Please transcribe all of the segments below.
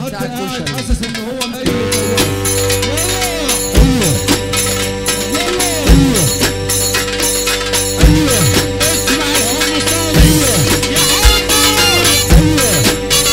حد بتاع قاعد الكشري. حاسس ان هو ميت اسمع يا ام صالح يا حمو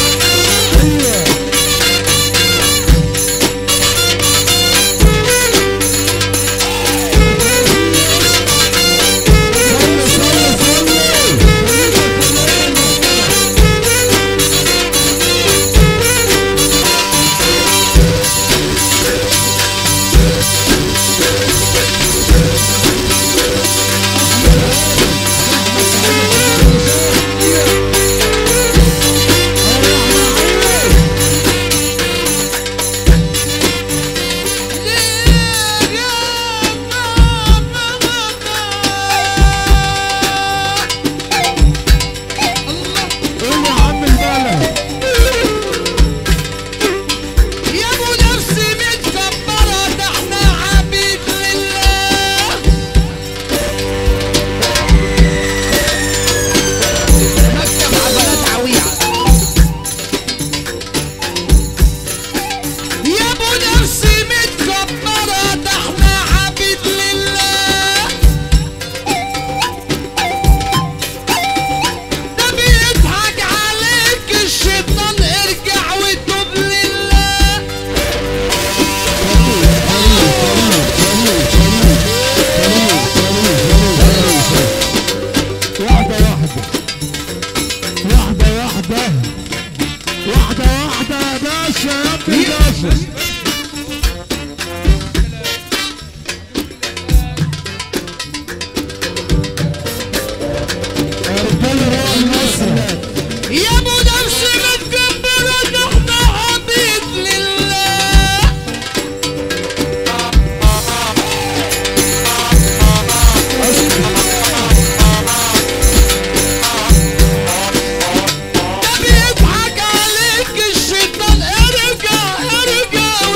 قول يا عم البلد يا ابو نفسي متكبرة ده احنا عبيد لله مكتب عبالات عويعة يا ابو نفسي متكبرة ده احنا عبيد لله ده بيضحك عليك الشيطان ارجع وتوب لله واحدة واحدة واحدة واحدة واحدة واحدة يا باشا يا ابني باشا يا رجالة روح مصر يا ابو نفسي متكبرة ده احنا عبيد لله ده بيضحك عليك الشيطان ارجع ارجع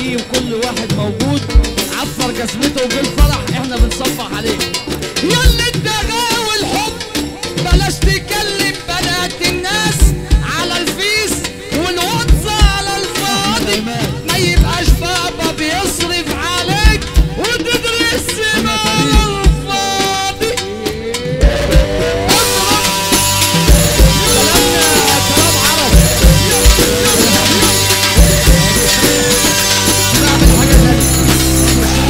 جاي وكل واحد موجود عفر جزمته وجه الفرح احنا بنصفح عليك يلا الدغا والحب بلاش تكلم بنات الناس على الفيس والواتس على الفاضي ما يبقاش بابا بيصرف عليك وتدرس على الفاضي كلامنا كلام عرب نعمل حاجة تانية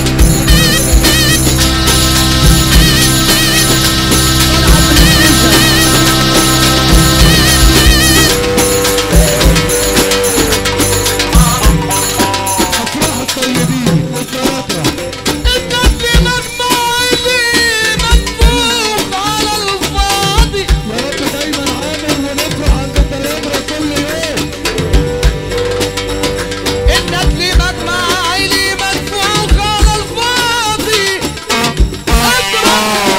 طلع البلاي ستيشن افراح الطيبين والتلاته النبي مجموع لي منفوخ على الفاضي يا رب دايما عامر ونفرح عند التلامرة كل يوم النبي مجموع لي منفوخ على الفاضي اضرب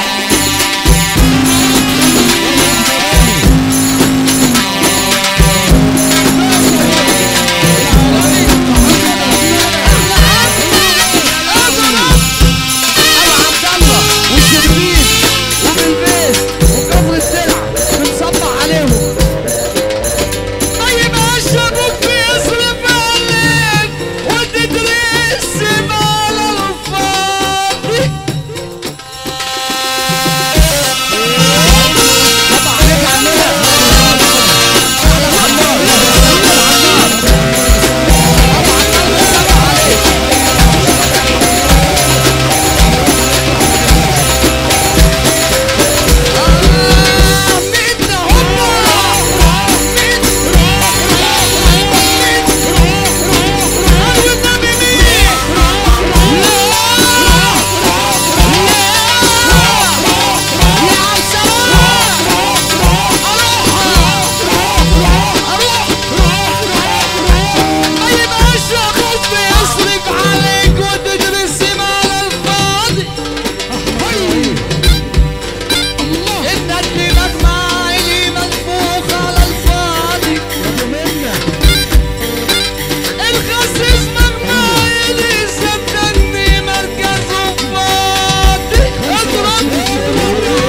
أبو عبد الله والشربين وبالبيت وكفر السلع بنصبح عليهم طيب اشربك بيصرف عليك وتدرس على الفاضي طبعا عليك عمنا يصرف عليك وتدرس على الفاضي الندل مجمع لي منفوخ على الفاضي الخسيس مجمع لي صدقني مركزه فاضي اضرب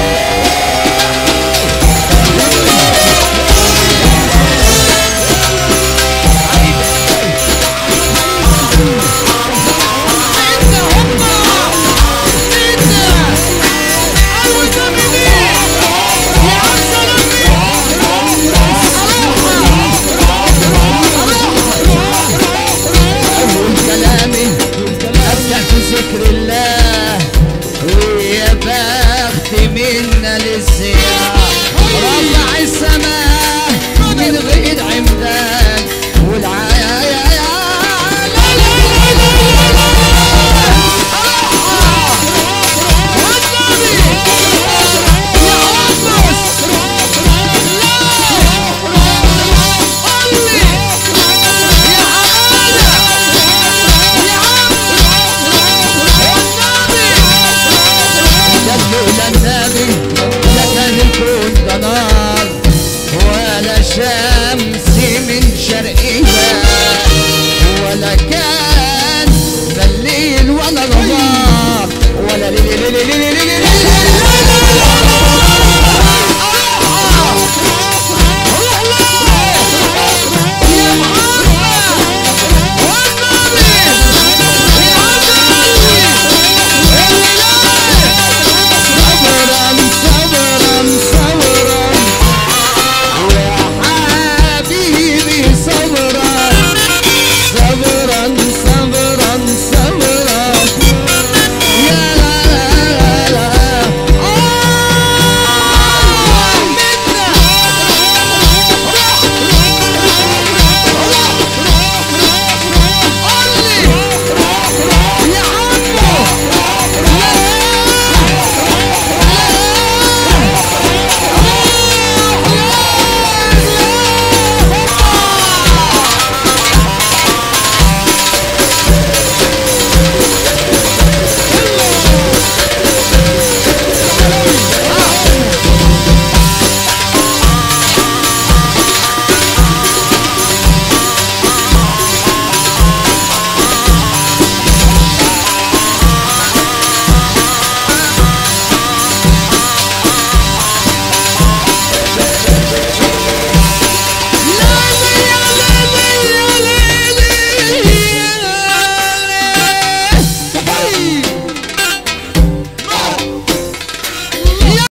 انت هما انت اول تمرين يا عم سلامي اول كلامي ابدا بذكر الله ويا بخت منا للزيارة